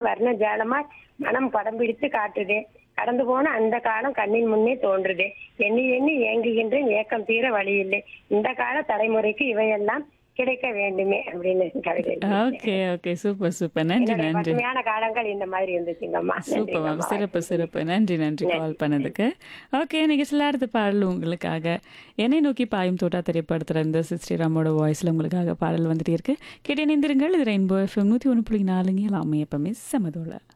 வர்ண ஜாலமாய் மனம் படம் பிடித்து காட்டுதே கடந்து போன அந்த காலம் கண்ணின் முன்னே தோன்றுதே எண்ணி எண்ணி ஏங்குகின்றேன் ஏக்கம் தீர வழி இல்லை இந்த கால தலைமுறைக்கு இவையெல்லாம் கிடைக்க வேண்டுமே அப்படின்னு கவிதை எழுதியிருக்கேன். ஓகே ஓகே சூப்பர் சூப்பர் நன்றி என்னுடைய நன்றி பசுமையான காலங்கள் இந்த மாதிரி இருந்துச்சுங்கம்மா சூப்பர் மேம் நன்றிங்கம்மா. சிறப்பு சிறப்பு நன்றி நன்றி கால் பண்ணதுக்கு ஓகே நிகழ்ச்சியில் அடுத்த பாடல் உங்களுக்காக என்னை நோக்கி பாயும் தோட்டா திரைப்படத்தில் இருந்த சிஸ்டிராமோட வாய்ஸில் உங்களுக்காக பாடல் வந்துட்டே இருக்கு கேட்டு இணைந்திருங்கள் இது ரெயின்போ எஃப்எம் நூற்றி ஒன்று புள்ளி நாலுங்க எல்லாமே எப்பவுமே சமதோல